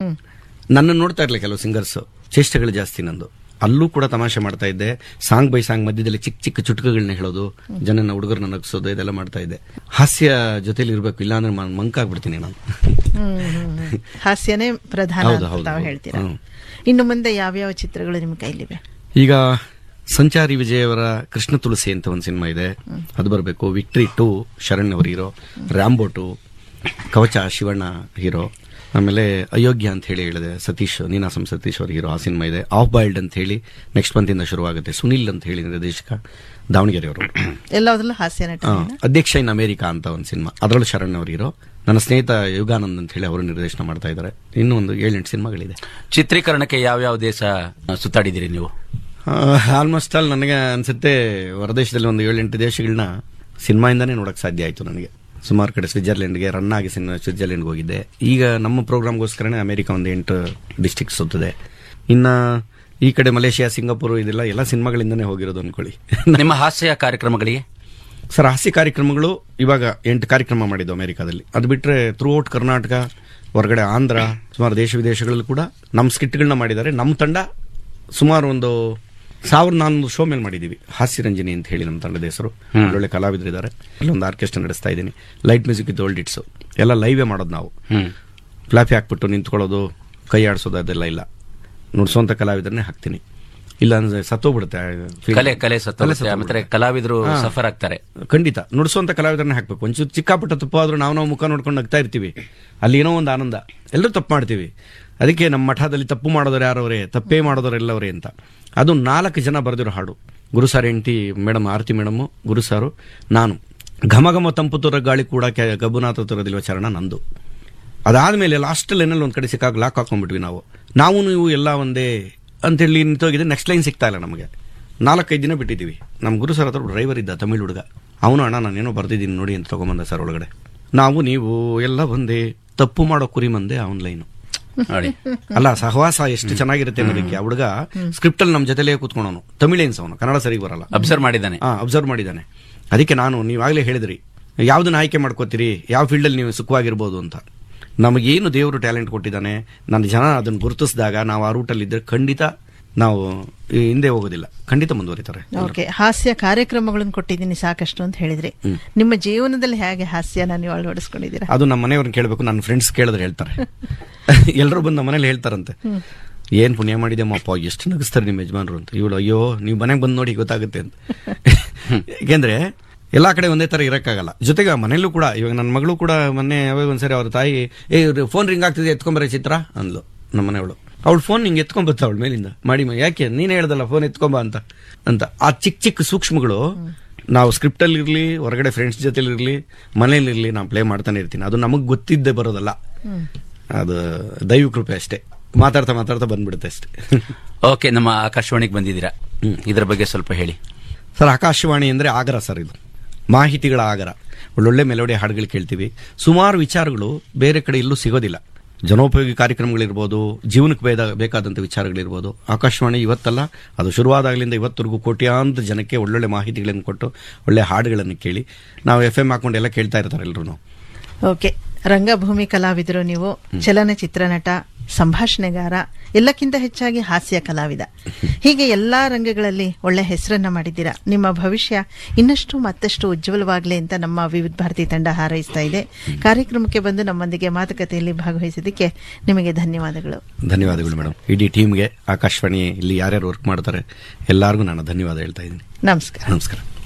ನನ್ನ ನೋಡ್ತಾ ಇರ್ಲಿ ಕೆಲವು ಸಿಂಗರ್ಸ್ ಚೇಷ್ಟೆಗಳು ಜಾಸ್ತಿ ನಂದು ಅಲ್ಲೂ ಕೂಡ ತಮಾಷೆ ಮಾಡ್ತಾ ಇದ್ದೆ ಸಾಂಗ್ ಬೈ ಸಾಂಗ್ ಮಧ್ಯದಲ್ಲಿ ಚಿಕ್ಕ ಚಿಕ್ಕ ಚುಟುಕುಗಳನ್ನ ಹೇಳೋದು ಜನನ ಹುಡುಗರನ್ನ ನಗಿಸೋದು ಇದೆಲ್ಲ ಮಾಡ್ತಾ ಇದ್ದೆ ಹಾಸ್ಯ ಜೊತೆಲಿ ಇರ್ಬೇಕು ಇಲ್ಲಾಂದ್ರೆ ನಾನು ಮಂಕಾಗ್ಬಿಡ್ತೀನಿ ನಾನು ಹ್ಮ್, ಹ್ಮ್, ಹ್ಮ್. ಹಾಸ್ಯನೇ ಪ್ರಧಾನ ಹೌದು, ಅಂತ ಹೌದು, ತಾವು ಹೌದು. ಹೇಳ್ತೀರಾ ಹ್ಮ್. ಇನ್ನು ಮುಂದೆ ಯಾವ್ಯಾವ ಚಿತ್ರಗಳು ನಿಮ್ಮ ಕೈಲಿವೆ ಈಗ ಸಂಚಾರಿ ವಿಜಯ್ ಅವರ ಕೃಷ್ಣ ತುಳಸಿ ಅಂತ ಒಂದು ಸಿನಿಮಾ ಇದೆ ಅದು ಬರಬೇಕು ವಿಕ್ಟ್ರಿ ಟು ಶರಣ್ ಅವ್ರ ಹೀರೋ ರ್ಯಾಂಬೋ ಟು ಕವಚ ಶಿವಣ್ಣ ಹೀರೋ ಆಮೇಲೆ ಅಯೋಗ್ಯ ಅಂತ ಹೇಳಿ ಹೇಳಿದೆ ಸತೀಶ್ ನೀನಾಸಂ ಸತೀಶ್ ಅವ್ರ ಹೀರೋ ಆ ಸಿನಿಮಾ ಇದೆ ಆಫ್ ಬಾಯ್ಲ್ಡ್ ಅಂತ ಹೇಳಿ ನೆಕ್ಸ್ಟ್ ಮಂತಿಂದ ಶುರುವಾಗುತ್ತೆ ಸುನಿಲ್ ಅಂತ ಹೇಳಿ ನಿರ್ದೇಶಕ ದಾವಣಗೆರೆ ಅವರು ಎಲ್ಲದರಲ್ಲೂ ಹಾಸ್ಯ ನಟ ಅಧ್ಯಕ್ಷ ಇನ್ ಅಮೆರಿಕಾ ಅಂತ ಒಂದು ಸಿನಿಮಾ ಅದರಲ್ಲೂ ಶರಣ್ ಅವ್ರ ಹೀರೋ ನನ್ನ ಸ್ನೇಹಿತ ಯುಗಾನಂದ್ ಅಂತ ಹೇಳಿ ಅವರು ನಿರ್ದೇಶನ ಮಾಡ್ತಾ ಇದ್ದಾರೆ ಇನ್ನೂ ಒಂದು ಏಳೆಂಟು ಸಿನಿಮಾಗಳಿದೆ ಚಿತ್ರೀಕರಣಕ್ಕೆ ಯಾವ್ಯಾವ ದೇಶ ಸುತ್ತಾಡಿದಿರಿ ನೀವು ಆಲ್ಮೋಸ್ಟ್ ಆಲ್ ನನಗೆ ಅನ್ಸುತ್ತೆ ಹೊರದೇಶದಲ್ಲಿ ಒಂದು ಏಳೆಂಟು ದೇಶಗಳನ್ನ ಸಿನಿಮಾಯಿಂದಾನೇ ನೋಡಕ್ ಸಾಧ್ಯ ಆಯ್ತು ನನಗೆ ಸುಮಾರು ಕಡೆ ಸ್ವಿಟ್ಜರ್ಲೆಂಡ್ಗೆ ರನ್ ಆಗಿ ಸಿನಿಮಾ ಸ್ವಿಟ್ಜರ್ಲೆಂಡ್ಗೆ ಹೋಗಿದ್ದೆ ಈಗ ನಮ್ಮ ಪ್ರೋಗ್ರಾಮ್ಗೋಸ್ಕರನೇ ಅಮೆರಿಕ ಒಂದು ಎಂಟು ಡಿಸ್ಟಿಕ್ ಸುತ್ತದೆ ಇನ್ನ ಈ ಕಡೆ ಮಲೇಷಿಯಾ ಸಿಂಗಾಪುರ್ ಇದೆಲ್ಲ ಎಲ್ಲ ಸಿನಿಮಾಗಳಿಂದನೇ ಹೋಗಿರೋದು ಅನ್ಕೊಳ್ಳಿ ನಿಮ್ಮ ಹಾಸ್ಯ ಕಾರ್ಯಕ್ರಮಗಳಿಗೆ ಸರ್ ಹಾಸ್ಯ ಕಾರ್ಯಕ್ರಮಗಳು ಇವಾಗ ಎಂಟು ಕಾರ್ಯಕ್ರಮ ಮಾಡಿದ್ದು ಅಮೆರಿಕಾದಲ್ಲಿ ಅದು ಬಿಟ್ರೆ ಥ್ರೂ ಔಟ್ ಕರ್ನಾಟಕ ಹೊರಗಡೆ ಆಂಧ್ರ ಸುಮಾರು ದೇಶ ವಿದೇಶಗಳಲ್ಲಿ ಕೂಡ ನಮ್ಮ ಸ್ಕಿಟ್ಗಳನ್ನ ಮಾಡಿದ್ದಾರೆ ನಮ್ಮ ತಂಡ ಸುಮಾರು ಒಂದು ಸಾವಿರದ ನಾನ್ನೂರು ಶೋ ಮೇಲೆ ಮಾಡಿದ್ದೀವಿ ಹಾಸ್ಯ ರಂಜನಿ ಅಂತ ಹೇಳಿ ನಮ್ಮ ತಂಡದ ಹೆಸರು ಒಳ್ಳೊಳ್ಳೆ ಕಲಾವಿದರಿದ್ದಾರೆ ಇಲ್ಲೊಂದು ಆರ್ಕೆಸ್ಟ್ರಾ ನಡೆಸ್ತಾ ಇದ್ದೀನಿ ಲೈಟ್ ಮ್ಯೂಸಿಕ್ ಇತ್ತು ಓಲ್ಡ್ ಇಟ್ಸು ಎಲ್ಲ ಲೈವೇ ಮಾಡೋದು ನಾವು ಹ್ಮ್ ಫ್ಲಾಪಿ ಹಾಕ್ಬಿಟ್ಟು ನಿಂತ್ಕೊಳ್ಳೋದು ಕೈ ಆಡಿಸೋದು ಅದೆಲ್ಲ ಇಲ್ಲ ನುಡ್ಸೋಂಥ ಕಲಾವಿದರನ್ನೇ ಹಾಕ್ತೀನಿ ಇಲ್ಲ ಅಂದ್ರೆ ಸತ್ತೋಗ್ಬಿಡುತ್ತೆ ಕಲೆ ಕಲೆ ಸತ್ತ ಕಲೆ ಮತ್ತೆ ಸತ್ತೋಗ್ಬಿಡುತ್ತೆ. ಕಲಾವಿದರು ಹಾ. ಸಫರ್ ಆಗ್ತಾರೆ ಖಂಡಿತ ನುಡಿಸುವಂತ ಕಲಾವಿದರನ್ನ ಹಾಕ್ಬೇಕು ಒಂಚೂರು ಚಿಕ್ಕಾಪಟ್ಟ ತಪ್ಪು ಆದ್ರೂ ನಾವು ನಾವು ಮುಖ ನೋಡ್ಕೊಂಡು ನಗ್ತಾ ಇರ್ತೀವಿ ಅಲ್ಲಿ ಏನೋ ಒಂದು ಆನಂದ ಎಲ್ಲರೂ ತಪ್ಪು ಮಾಡ್ತೀವಿ ಅದಕ್ಕೆ ನಮ್ಮ ಮಠದಲ್ಲಿ ತಪ್ಪು ಮಾಡೋರು ಯಾರವರೇ ತಪ್ಪೇ ಮಾಡೋರು ಎಲ್ಲವರೇ ಅಂತ ಅದು ನಾಲ್ಕು ಜನ ಬರೆದಿರೋ ಹಾಡು ಗುರು ಸಾರ್ ಹೆಂಡತಿ madam Aarathi madam Guru sir ನಾನು ಘಮ ಘಮ ತಂಪು ತುರ ಗಾಳಿ ಕೂಡ ಕೆ- ಗಬ್ಬುನಾಥ ತುರದಿಲ್ವ ಚರಣ ನಂದು ಅದಾದ್ಮೇಲೆ ಲಾಸ್ಟ್ ಲೈನಲ್ಲಿ ಒಂದ್ ಕಡೆ ಸಿಕ್ಕಾಗ ಲಾಕ್ ಹಾಕೊಂಡ್ಬಿಟ್ವಿ ನಾವು ನಾವು ನೀವು ಎಲ್ಲ ಒಂದೇ ಅಂತೇಳಿ ನಿಂತೋಗಿದೆ ನೆಕ್ಸ್ಟ್ ಲೈನ್ ಸಿಗ್ತಾ ಇಲ್ಲ ನಮಗೆ ನಾಲ್ಕೈದು ದಿನ ಬಿಟ್ಟಿದ್ದೀವಿ ನಮ್ಮ ಗುರು ಸರ್ ಹತ್ರ ಡ್ರೈವರ್ ಇದ್ದ ತಮಿಳ್ ಹುಡುಗ ಅವನು ಅಣ್ಣ ನಾನೇನೋ ಬರ್ದಿದ್ದೀನಿ ನೋಡಿ ಅಂತ ತಗೊಂಬಂದ ಸರ್ ಒಳಗಡೆ ನಾವು ನೀವು ಎಲ್ಲ ಒಂದೇ ತಪ್ಪು ಮಾಡೋ ಕುರಿ ಮಂದೆ ಅವನ್ ಲೈನು ನೋಡಿ ಅಲ್ಲ ಸಹವಾಸ ಎಷ್ಟು ಚೆನ್ನಾಗಿರುತ್ತೆ ಅನ್ನೋದಕ್ಕೆ ಆ ಹುಡುಗ ಸ್ಕ್ರಿಪ್ಟ್ ಅಲ್ಲಿ ನಮ್ಮ ಜೊತೆಲೇ ಕೂತ್ಕೊಂಡವನು ತಮಿಳೇನ್ಸ್ ಅವನು ಕನ್ನಡ ಸರಿಗೆ ಬರಲ್ಲ ಅಬ್ಸರ್ವ್ ಮಾಡಿದ್ದಾನೆ ಹಾ ಅಬ್ಸರ್ವ್ ಮಾಡಿದ್ದಾನೆ ಅದಕ್ಕೆ ನಾನು ನೀವಾಗಲೇ ಹೇಳಿದ್ರಿ ಯಾವ್ದನ್ನ ಆಯ್ಕೆ ಮಾಡ್ಕೋತೀರಿ ಯಾವ ಫೀಲ್ಡಲ್ಲಿ ನೀವು ಸುಖವಾಗಿರ್ಬೋದು ಅಂತ ನಮಗೇನು ದೇವರು ಟ್ಯಾಲೆಂಟ್ ಕೊಟ್ಟಿದ್ದಾನೆ ನನ್ನ ಜನ ಅದನ್ನು ಗುರುತಿಸಿದಾಗ ನಾವು ಆ ರೂಟಲ್ಲಿ ಇದ್ರೆ ಖಂಡಿತ ನಾವು ಈ ಹಿಂದೆ ಹೋಗೋದಿಲ್ಲ ಖಂಡಿತ ಮುಂದುವರಿತಾರೆ ಓಕೆ ಹಾಸ್ಯ ಕಾರ್ಯಕ್ರಮಗಳನ್ನು ಕೊಟ್ಟಿದ್ದೀನಿ ಸಾಕಷ್ಟು ಅಂತ ಹೇಳಿದ್ರಿ ನಿಮ್ಮ ಜೀವನದಲ್ಲಿ ಹೇಗೆ ಹಾಸ್ಯನ ನೀವು ಅಳವಡಿಸ್ಕೊಂಡಿದ್ದೀರಾ ಅದು ನಮ್ಮ ಮನೆಯವ್ರನ್ನ ಕೇಳಬೇಕು ನನ್ನ ಫ್ರೆಂಡ್ಸ್ ಕೇಳಿದ್ರೆ ಹೇಳ್ತಾರೆ ಎಲ್ಲರೂ ಬಂದು ನಮ್ಮ ಮನೇಲಿ ಹೇಳ್ತಾರಂತೆ ಏನ್ ಪುಣ್ಯ ಮಾಡಿದೆಮ್ಮಪ್ಪ ಎಷ್ಟು ನಗಿಸ್ತಾರೆ ನಿಮ್ಮ ಯಜಮಾನ್ರು ಅಂತ ಇವಳು ಅಯ್ಯೋ ನೀವು ಮನೆಗೆ ಬಂದು ನೋಡಿ ಗೊತ್ತಾಗುತ್ತೆ ಅಂತ ಯಾಕೆಂದ್ರೆ ಎಲ್ಲಾ ಕಡೆ ಒಂದೇ ತರ ಇರಕ್ಕಾಗಲ್ಲ ಜೊತೆಗೆ ಮನೇಲೂ ಕೂಡ ಇವಾಗ ನನ್ನ ಮಗಳು ಕೂಡ ಮೊನ್ನೆ ಯಾವಾಗ ಒಂದ್ಸರಿ ಅವ್ರ ತಾಯಿ ಏ ಫೋನ್ ರಿಂಗ್ ಆಗ್ತಿದೆ ಎತ್ಕೊಂಬರ ಚಿತ್ರ ಅಂದ್ಲು ನಮ್ಮ ಮನೆಯವಳು ಅವಳು ಫೋನ್ ಹಿಂಗೆ ಎತ್ಕೊಂಬತ್ತ ಅವಳ ಮೇಲಿಂದ ಮಾಡಿ ಮ- ಯಾಕೆ ನೀನ್ ಹೇಳ್ದಲ್ಲ ಫೋನ್ ಎತ್ಕೊಂಬ ಅಂತ ಅಂತ ಆ ಚಿಕ್ಕ ಚಿಕ್ಕ ಸೂಕ್ಷ್ಮಗಳು ನಾವು ಸ್ಕ್ರಿಪ್ಟ್ ಅಲ್ಲಿ ಇರ್ಲಿ ಹೊರಗಡೆ ಫ್ರೆಂಡ್ಸ್ ಜೊತೆಲಿ ಇರ್ಲಿ ಮನೇಲಿ ಇರ್ಲಿ ನಾವು ಪ್ಲೇ ಮಾಡ್ತಾನೆ ಇರ್ತೀನಿ ಅದು ನಮಗ್ ಗೊತ್ತಿದ್ದೇ ಬರೋದಲ್ಲ ಅದು ದೈವ ಕೃಪೆ ಅಷ್ಟೇ ಮಾತಾಡ್ತಾ ಮಾತಾಡ್ತಾ ಬಂದ್ಬಿಡುತ್ತೆ ಅಷ್ಟೇ ಓಕೆ ನಮ್ಮ ಆಕಾಶವಾಣಿಗೆ ಬಂದಿದ್ದೀರಾ ಇದ್ರ ಬಗ್ಗೆ ಸ್ವಲ್ಪ ಹೇಳಿ ಸರ್ ಆಕಾಶವಾಣಿ ಅಂದ್ರೆ ಆಗರ ಸರ್ ಇದು ಮಾಹಿತಿಗಳ ಆಗರ ಒಳ್ಳೊಳ್ಳೆ ಮೆಲೋಡಿ ಹಾಡುಗಳು ಕೇಳ್ತೀವಿ ಸುಮಾರು ವಿಚಾರಗಳು ಬೇರೆ ಕಡೆ ಎಲ್ಲೂ ಸಿಗೋದಿಲ್ಲ ಜನೋಪಯೋಗಿ ಕಾರ್ಯಕ್ರಮಗಳಿರ್ಬೋದು ಜೀವನಕ್ಕೆ ಬೇದ ಬೇಕಾದಂಥ ವಿಚಾರಗಳಿರ್ಬೋದು ಆಕಾಶವಾಣಿ ಇವತ್ತಲ್ಲ ಅದು ಶುರುವಾದಾಗಲಿಂದ ಇವತ್ತರೆಗೂ ಕೋಟ್ಯಾಂತರ ಜನಕ್ಕೆ ಒಳ್ಳೊಳ್ಳೆ ಮಾಹಿತಿಗಳನ್ನು ಕೊಟ್ಟು ಒಳ್ಳೆ ಹಾಡುಗಳನ್ನು ಕೇಳಿ ನಾವು ಎಫ್ ಎಂ ಹಾಕೊಂಡು ಎಲ್ಲ ಕೇಳ್ತಾ ಇರ್ತಾರೆ ಎಲ್ಲರೂ ಓಕೆ ರಂಗಭೂಮಿ ಕಲಾವಿದರು ನೀವು ಚಲನಚಿತ್ರ ನಟ ಸಂಭಾಷಣೆಗಾರ ಎಲ್ಲಕ್ಕಿಂತ ಹೆಚ್ಚಾಗಿ ಹಾಸ್ಯ ಕಲಾವಿದ ಹೀಗೆ ಎಲ್ಲಾ ರಂಗಗಳಲ್ಲಿ ಒಳ್ಳೆ ಹೆಸರನ್ನ ಮಾಡಿದ್ದೀರಾ ನಿಮ್ಮ ಭವಿಷ್ಯ ಇನ್ನಷ್ಟು ಮತ್ತಷ್ಟು ಉಜ್ವಲವಾಗಲಿ ಅಂತ ನಮ್ಮ ವಿವಿಧ ಭಾರತಿ ತಂಡ ಹಾರೈಸ್ತಾ ಇದೆ ಕಾರ್ಯಕ್ರಮಕ್ಕೆ ಬಂದು ನಮ್ಮೊಂದಿಗೆ ಮಾತುಕತೆಯಲ್ಲಿ ಭಾಗವಹಿಸಿದ್ದಕ್ಕೆ ನಿಮಗೆ ಧನ್ಯವಾದಗಳು ಧನ್ಯವಾದಗಳು ಮೇಡಮ್ ಇಡೀ ಟೀಮ್ಗೆ ಆಕಾಶವಾಣಿ ಇಲ್ಲಿ ಯಾರ್ಯಾರು ವರ್ಕ್ ಮಾಡ್ತಾರೆ ಎಲ್ಲರಿಗೂ ನಾನು ಧನ್ಯವಾದ ಹೇಳ್ತಾ ಇದ್ದೀನಿ ನಮಸ್ಕಾರ ನಮಸ್ಕಾರ